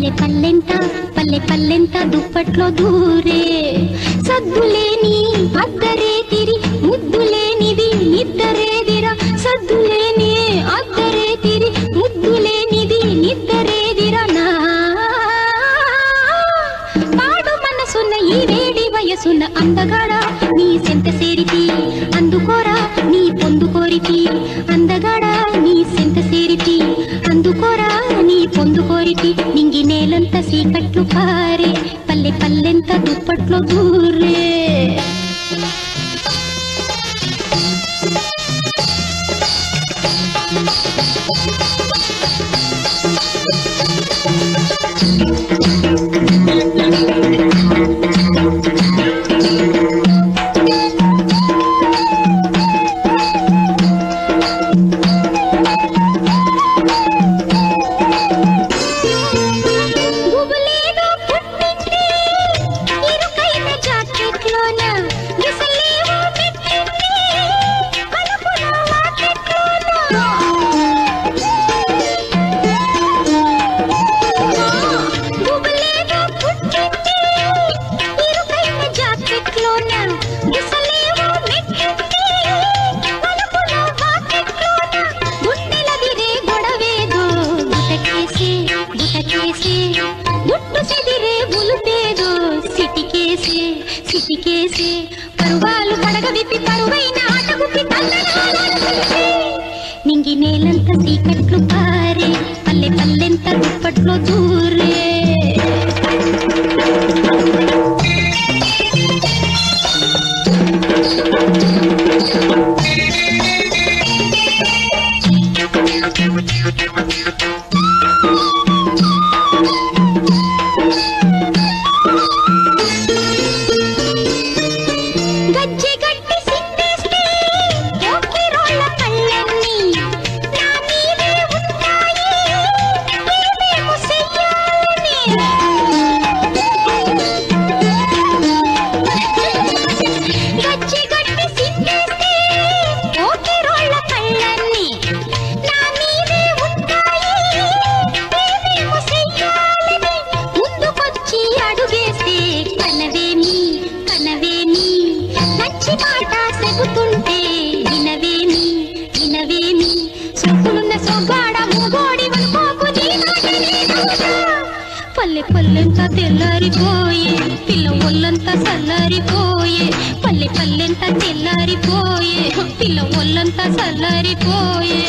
పల్లె పల్లెంత పల్లె పల్లెంత దుప్పట్లో దూరే సద్దులేని అద్దరే తిరి ముద్దులేనిది నిద్దరేదిరా సద్దులేని అద్దరే తిరి ముద్దులేనిది నిద్దరేదిరా నా పాడు మనసున్న ఈ వేడి వయసున్న అందగాడ నీ సెంత సేరితి అందుకోరా నీ పొందుకోరితి అందగాడ నీ సెంత సేరితి అందుకోరా నీ పొందుకోరితి నింగి నేలంత సీకట్లు పారే పల్లె పల్లెంత దుప్పట్లో దూరే గుబులేదో పుట్టింది ఇరుకైన జాకెట్లోన గిసలేవో పెట్టింది కలుపుల వాకెట్లోన గుబులేదో పుట్టింది ఇరుకైన జాకెట్లోన గిసలేవో పెట్టింది కలుపుల వాకెట్లోన గుండెలదిరే గొడవేదో గుటకేసి గుటకేసి గుట్టు చెదిరే బులుపేదో సిటికేసి సిటికేసి పరువాలు పడగ విప్పి పరువైన ఆటగుప్పి తల్లనాలాడుతుంది. నింగి నేలంత సీకట్లు పారే పల్లె పల్లెంత దుప్పట్లో దూరే గజ్జె గట్టి సిందేస్తే ఓకే రోళ్ళ కళ్ళన్నీ నా మీదే ఉంటాయి ఏమేమో చెయ్యాలని గజ్జె గట్టి సిందేస్తే ఓకే రోళ్ళ కళ్ళన్నీ నా మీదే ఉంటాయి ఏమేమో చెయ్యాలని ముందుకొచ్చి అడుగేస్తే కనవేమి కనవేమి నచ్చి మాట సెగుతుంటే వినవేమి వినవేమి సొక్కులున్న సొగ్గాడ మూగోడి వనుకోకు నీ మాటనే నమ్ముతా. పల్లె పల్లెంతా తెల్లారిపోయే పిల్ల ఒళ్ళంతా చల్లారిపోయే పల్లె పల్లెంతా తెల్లారిపోయే పిల్ల ఒళ్ళంతా చల్లారిపోయే